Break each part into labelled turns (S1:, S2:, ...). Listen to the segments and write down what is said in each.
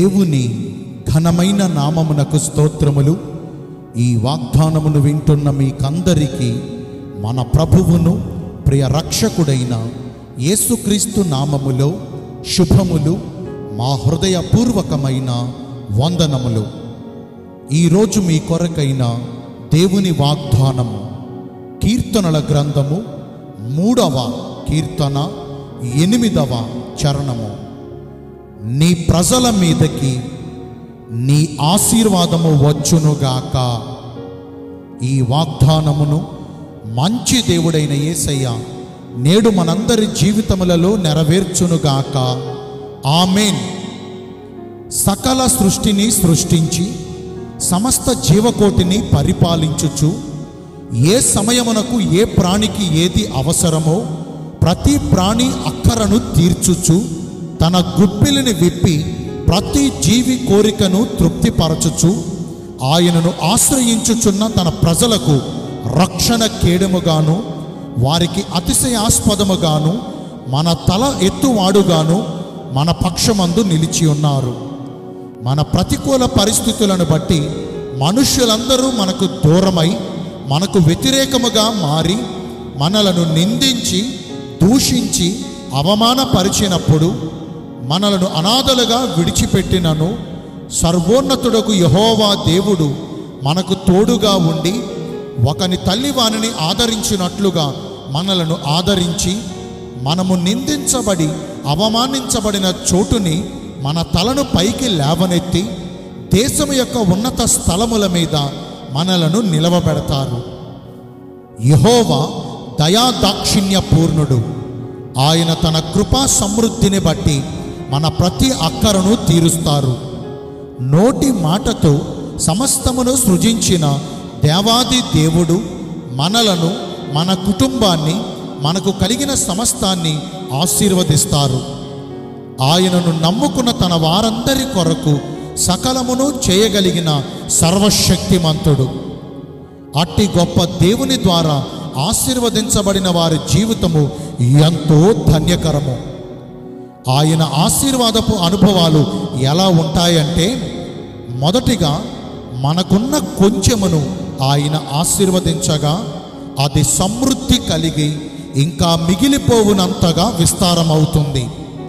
S1: దేవుని ఘనమైన నామమునకు స్తోత్రములు ఈ వాగ్దానమును వింటున్న మీకందరికీ మన ప్రభువును ప్రియ రక్షకుడైన యేసుక్రీస్తు నామములో శుభములు మా హృదయపూర్వకమైన వందనములు ఈరోజు మీ కొరకైన దేవుని వాగ్దానము కీర్తనల గ్రంథము మూడవ కీర్తన ఎనిమిదవ చరణము నీ ప్రజల మీదకి నీ ఆశీర్వాదము వచ్చునుగాక ఈ వాగ్దానమును మంచి దేవుడైన యేసయ్య నేడు మనందరి జీవితములలో నెరవేర్చునుగాక ఆమెన్ సకల సృష్టిని సృష్టించి సమస్త జీవకోటిని పరిపాలించుచు ఏ సమయమునకు ఏ ప్రాణికి ఏది అవసరమో ప్రతి ప్రాణి అక్కరను తీర్చుచు తన గుప్పిలిని విప్పి ప్రతి జీవి కోరికను తృప్తిపరచుచు ఆయనను ఆశ్రయించుచున్న తన ప్రజలకు రక్షణ కేడముగాను వారికి అతిశయాస్పదముగాను మన తల ఎత్తువాడుగాను మన పక్షమందు నిలిచి ఉన్నారు మన ప్రతికూల పరిస్థితులను బట్టి మనుష్యులందరూ మనకు దూరమై మనకు వ్యతిరేకముగా మారి మనలను నిందించి దూషించి అవమానపరిచినప్పుడు మనలను అనాథలుగా విడిచిపెట్టినను సర్వోన్నతుడకు యహోవా దేవుడు మనకు తోడుగా ఉండి ఒకని తల్లి వానిని ఆదరించినట్లుగా మనలను ఆదరించి మనము నిందించబడి అవమానించబడిన చోటుని మన తలను పైకి లేవనెత్తి దేశము యొక్క ఉన్నత స్థలముల మీద మనలను నిలవబెడతారు యహోవా దయాదాక్షిణ్య పూర్ణుడు ఆయన తన కృపా సమృద్ధిని బట్టి మన ప్రతి అక్కరను తీరుస్తారు నోటి మాటతో సమస్తమును సృజించిన దేవాది దేవుడు మనలను మన కుటుంబాన్ని మనకు కలిగిన సమస్తాన్ని ఆశీర్వదిస్తారు ఆయనను నమ్ముకున్న తన వారందరి కొరకు సకలమును చేయగలిగిన సర్వశక్తిమంతుడు అట్టి గొప్ప దేవుని ద్వారా ఆశీర్వదించబడిన వారి జీవితము ఎంతో ధన్యకరము ఆయన ఆశీర్వాదపు అనుభవాలు ఎలా ఉంటాయంటే మొదటిగా మనకున్న కొంచెమును ఆయన ఆశీర్వదించగా అది సమృద్ధి కలిగి ఇంకా మిగిలిపోవునంతగా విస్తారమవుతుంది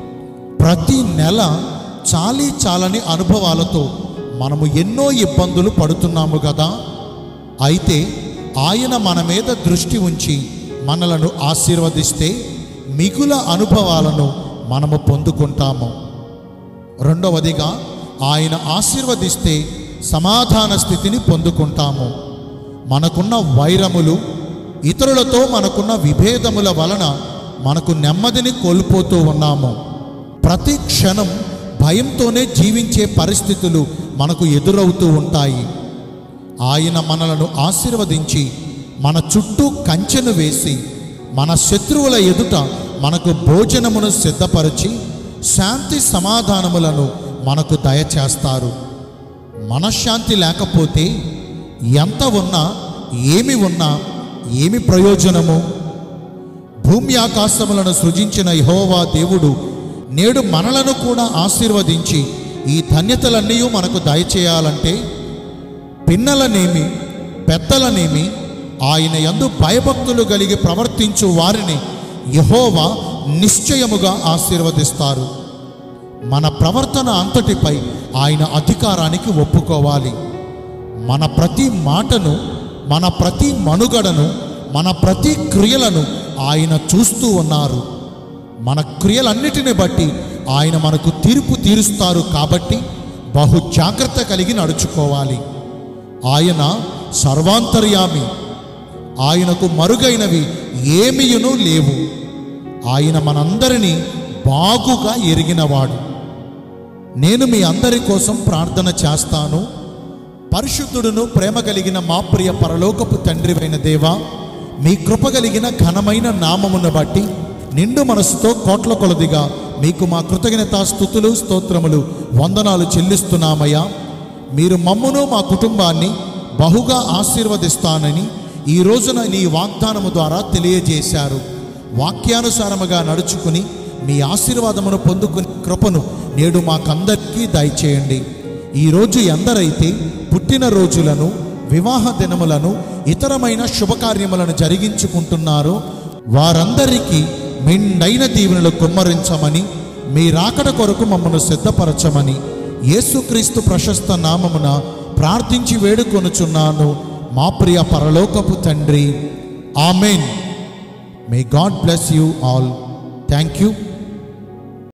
S1: ప్రతి నెల చాలీ చాలని అనుభవాలతో మనము ఎన్నో ఇబ్బందులు పడుతున్నాము కదా అయితే ఆయన మన మీద దృష్టి ఉంచి మనలను ఆశీర్వదిస్తే మిగుల అనుభవాలను మనము పొందుకుంటాము రెండవదిగా ఆయన ఆశీర్వదిస్తే సమాధాన స్థితిని పొందుకుంటాము మనకున్న వైరములు ఇతరులతో మనకున్న విభేదముల వలన మనకు నెమ్మదిని కోల్పోతూ ఉన్నాము ప్రతి క్షణం భయంతోనే జీవించే పరిస్థితులు మనకు ఎదురవుతూ ఉంటాయి ఆయన మనలను ఆశీర్వదించి మన చుట్టూ కంచెను వేసి మన శత్రువుల ఎదుట మనకు భోజనమును సిద్ధపరిచి శాంతి సమాధానములను మనకు దయచేస్తారు మనశ్శాంతి లేకపోతే ఎంత ఉన్నా ఏమి ఉన్నా ఏమి ప్రయోజనము భూమి ఆకాశములను సృజించిన యహోవా దేవుడు నేడు మనలను కూడా ఆశీర్వదించి ఈ ధన్యతలన్నీ మనకు దయచేయాలంటే పిన్నలనేమి పెద్దలనేమి ఆయన యందు భయభక్తులు కలిగి ప్రవర్తించు వారిని యహోవా నిశ్చయముగా ఆశీర్వదిస్తారు మన ప్రవర్తన అంతటిపై ఆయన అధికారానికి ఒప్పుకోవాలి మన ప్రతి మాటను మన ప్రతి మనుగడను మన ప్రతి క్రియలను ఆయన చూస్తూ ఉన్నారు మన క్రియలన్నిటిని బట్టి ఆయన మనకు తీర్పు తీరుస్తారు కాబట్టి బహు జాగ్రత్త కలిగి నడుచుకోవాలి ఆయన సర్వాంతర్యామి ఆయనకు మరుగైనవి ఏమియును లేవు ఆయన మనందరినీ బాగుగా ఎరిగినవాడు నేను మీ అందరి కోసం ప్రార్థన చేస్తాను పరిశుద్ధుడును ప్రేమ కలిగిన మా ప్రియ పరలోకపు తండ్రివైన దేవా మీ కృప కలిగిన ఘనమైన నామమును బట్టి నిండు మనసుతో కోట్ల కొలదిగా మీకు మా కృతజ్ఞత స్థుతులు స్తోత్రములు వందనాలు చెల్లిస్తున్నామయ్యా మీరు మమ్మును మా కుటుంబాన్ని బహుగా ఆశీర్వదిస్తానని ఈ రోజున నీ వాగ్దానము ద్వారా తెలియజేశారు వాక్యానుసారముగా నడుచుకుని మీ ఆశీర్వాదమును పొందుకునే కృపను నేడు మాకందరికీ దయచేయండి ఈరోజు ఎందరైతే పుట్టినరోజులను వివాహ దినములను ఇతరమైన శుభకార్యములను జరిగించుకుంటున్నారో వారందరికీ మెండైన దీవెనలు కుమ్మరించమని మీ రాకడ కొరకు మమ్మను సిద్ధపరచమని యేసుక్రీస్తు ప్రశస్త నామమున ప్రార్థించి వేడుకొనుచున్నాను మా ప్రియ పరలోకపు తండ్రి amen may God bless you all thank you